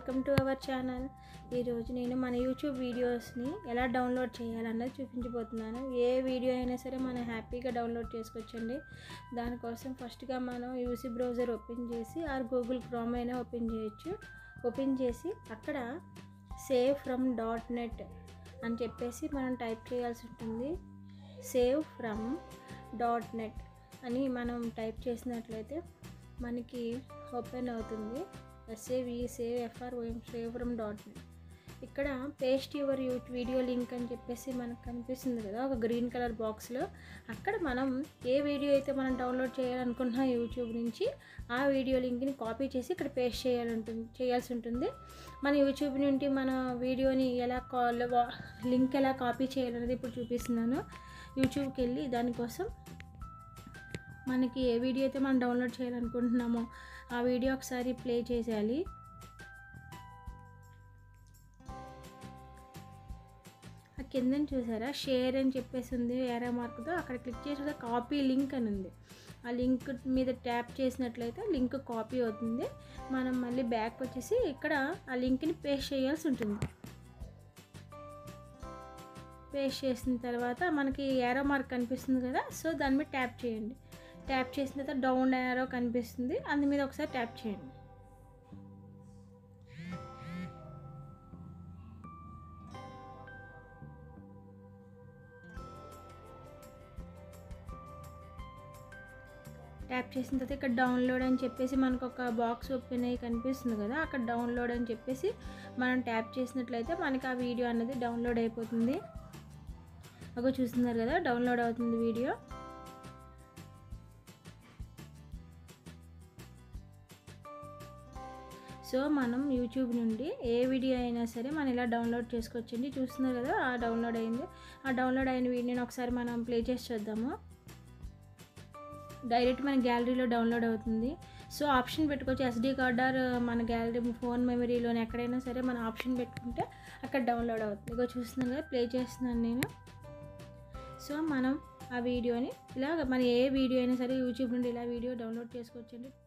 welcome to our channel ఈరోజు నేను మన యూట్యూబ్ వీడియోస్ని ఎలా డౌన్లోడ్ చేయాలన్నది చూపించబోతున్నాను ఏ వీడియో అయినా సరే మనం హ్యాపీగా డౌన్లోడ్ చేసుకోవచ్చండి దానికోసం ఫస్ట్గా మనం యూసీ బ్రౌజర్ ఓపెన్ చేసి ఆర్ గూగుల్ క్రోమ్ అయినా ఓపెన్ చేయొచ్చు ఓపెన్ చేసి అక్కడ సేవ్ ఫ్రమ్ డాట్ నెట్ అని చెప్పేసి మనం టైప్ చేయాల్సి ఉంటుంది సేవ్ ఫ్రమ్ డాట్ నెట్ అని మనం టైప్ చేసినట్లయితే మనకి ఓపెన్ అవుతుంది S A V E save F R O M save from dot net ఇక్కడ paste your YouTube video link అని చెప్పేసి మనకు కనిపిస్తుంది కదా ఒక గ్రీన్ కలర్ బాక్స్లో అక్కడ మనం ఏ వీడియో అయితే మనం డౌన్లోడ్ చేయాలనుకుంటున్నాం యూట్యూబ్ నుంచి ఆ వీడియో లింక్ని కాపీ చేసి ఇక్కడ పేస్ట్ చేయాలంటుంది చేయాల్సి ఉంటుంది మన యూట్యూబ్ నుండి మన వీడియోని ఎలా కాల్ లింక్ ఎలా కాపీ చేయాలనేది ఇప్పుడు చూపిస్తున్నాను యూట్యూబ్కి వెళ్ళి దానికోసం మనకి ఏ వీడియో అయితే మనం డౌన్లోడ్ చేయాలనుకుంటున్నామో ఆ వీడియో ఒకసారి ప్లే చేసేయాలి ఆ కింద చూసారా షేర్ అని చెప్పేసి ఉంది ఏరా మార్క్తో అక్కడ క్లిక్ చేసి కాపీ లింక్ అని ఉంది ఆ లింక్ మీద ట్యాప్ చేసినట్లయితే లింక్ కాపీ అవుతుంది మనం మళ్ళీ బ్యాక్ వచ్చేసి ఇక్కడ ఆ లింక్ని పేస్ట్ చేయాల్సి ఉంటుంది పేస్ట్ చేసిన తర్వాత మనకి ఏరో మార్క్ కనిపిస్తుంది కదా సో దాని మీద ట్యాప్ చేయండి ట్యాప్ చేసిన తర్వాత డౌన్ యారో కనిపిస్తుంది అందు మీద ఒకసారి ట్యాప్ చేయండి ట్యాప్ చేసిన తర్వాత ఇక్కడ డౌన్లోడ్ అని చెప్పేసి మనకు ఒక బాక్స్ ఓపెన్ అయ్యి కనిపిస్తుంది కదా అక్కడ డౌన్లోడ్ అని చెప్పేసి మనం ట్యాప్ చేసినట్లయితే మనకి ఆ వీడియో అనేది డౌన్లోడ్ అయిపోతుంది ఒక చూస్తున్నారు కదా డౌన్లోడ్ అవుతుంది వీడియో సో మనం యూట్యూబ్ నుండి ఏ వీడియో అయినా సరే మనం ఇలా డౌన్లోడ్ చేసుకోవచ్చండి చూస్తున్నారు కదా ఆ డౌన్లోడ్ అయింది ఆ డౌన్లోడ్ అయిన వీడియోని ఒకసారి మనం ప్లే చేసి చూద్దాము డైరెక్ట్ మన గ్యాలరీలో డౌన్లోడ్ అవుతుంది సో ఆప్షన్ పెట్టుకోవచ్చు ఎస్డీ కార్డ్ ఆర్ మన గ్యాలరీ ఫోన్ మెమరీలోని ఎక్కడైనా సరే మన ఆప్షన్ పెట్టుకుంటే అక్కడ డౌన్లోడ్ అవుతుంది ఇక చూస్తున్నాను కదా ప్లే చేస్తున్నాను నేను సో మనం ఆ వీడియోని ఇలా మన ఏ వీడియో అయినా సరే యూట్యూబ్ నుండి ఇలా వీడియో డౌన్లోడ్ చేసుకోవచ్చండి